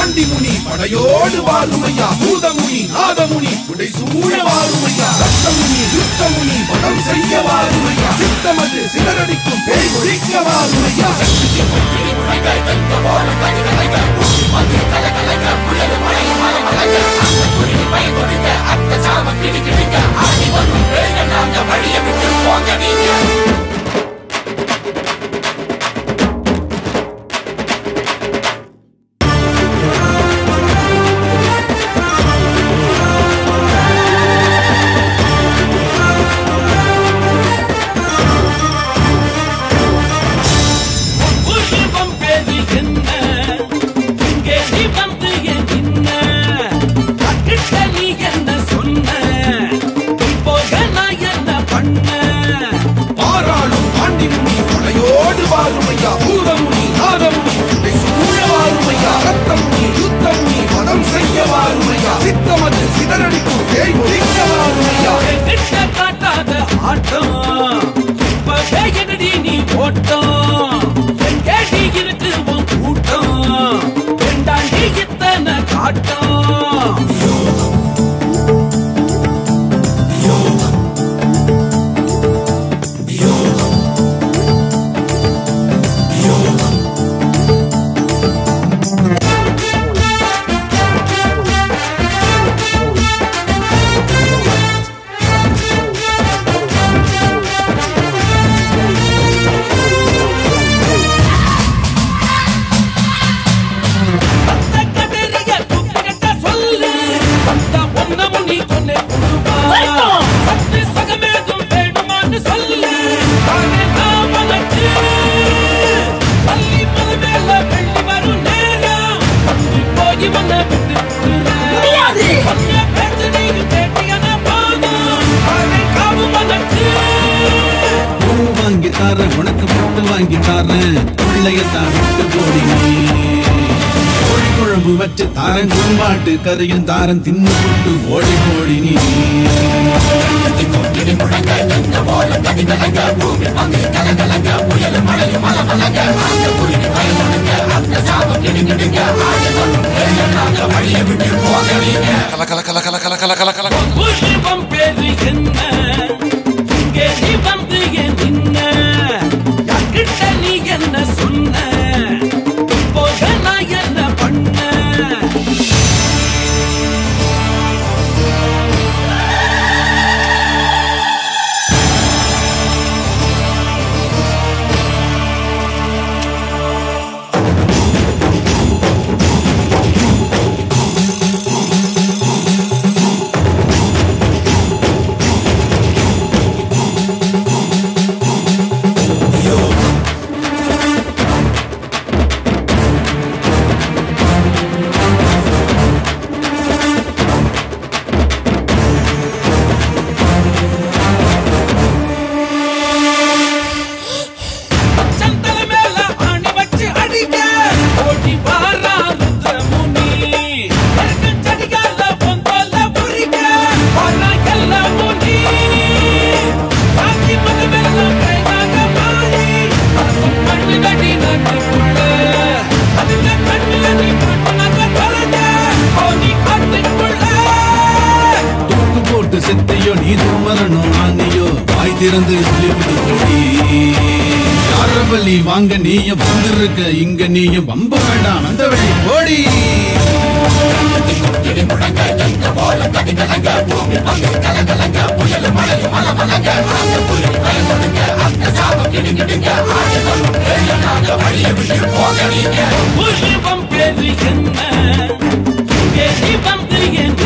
பாண்டிமுனி படையோடு வாருமையா பூதமுனி நாதமுனி உடை சூழ வாருமையா ரத்தமுனி யுத்தமுனி வதம் செய்ய வாருமையா சித்தமது சிதறடிக்கும் பேய் ஒழிக்க வாருமையா உருவம் பேரு என்ன இங்கே நீ வந்து என் நின்ன அக்கிட்ட நீ என்ன சொன்ன இப்போக நான் என்ன பண்ண பாராளும் பாண்டிமுனி படையோடு வாருமையா பூதமுனி நாதமுனி உடை சூழ வாருமையா ரத்தமுனி யுத்தமுனி வதம் செய்ய வாருமையா சித்தமது சிதறடிக்கும் பேய் ஒழிக்க வாருமையா கிட்ட காட்டாத ஆட்டம் இப்பவே என்னடி நீ ஓட்டம் எங்கேடி இருக்கு உன் கூட்டம் வேண்டாண்டி இத்தனை காட்டம் அந்த கதறிய தூக்கிட்ட சொல்லு அந்த ஒன்னமும் நீ கொன்னே புடுவா சத்து சகமேதும் வேணுமான்னு சொல்லு தானே நான் உனக்கு பள்ளி மலை மேல வெள்ளி வரும் நேரம் வந்து போய் உன்னை விட்டு முடியாது. சொன்ன பேச்சு நீ கேட்டியன போதும் தானே காவு உனக்கு பூ வாங்கி தாரேன் உனக்கு முட்டு வாங்கி தாரேன் பிள்ளையத்தான் விட்டு போடி நீ கோழி குழம்பு வச்சு தாரன் கும்பாட்டு கறியும் தாரன் தின்னு புட்டு ஓடி போடி நீ உருவம் பேரு என்ன இங்கே நீ வந்து என் நின்ன யார்கிட்ட நீ என்ன சொன்ன இப்போக நான் என்ன பண்ண சந்தல மேல ஆணி வச்சு அடிக்க ஓடி வாரா ருத்ரமுனி எனக்கு சடிகால பொந்தல முறிக்க வாரா எல்லா முனி காக்கி மத மேல கைதாக மாறி அரசம் பண்ணி நடி நட்டுக்குள்ள அதுல கண்ணுல நீ பண்ணாக தொலைஞ்ச ஓடி காட்டுக்குள்ள தூக்கு போட்டு செத்தையோ நீ தும்மரணும் ஆனியோ வாய் திறந்து சொல்லிவிட்டு போடி யாரபலி வாங்க நீயும் வந்திருக்க இங்க நீயும் வம்ப வேண்டாம் அந்த வழி போடி உருவம் பேரு என்ன இங்கே நீ வந்து என்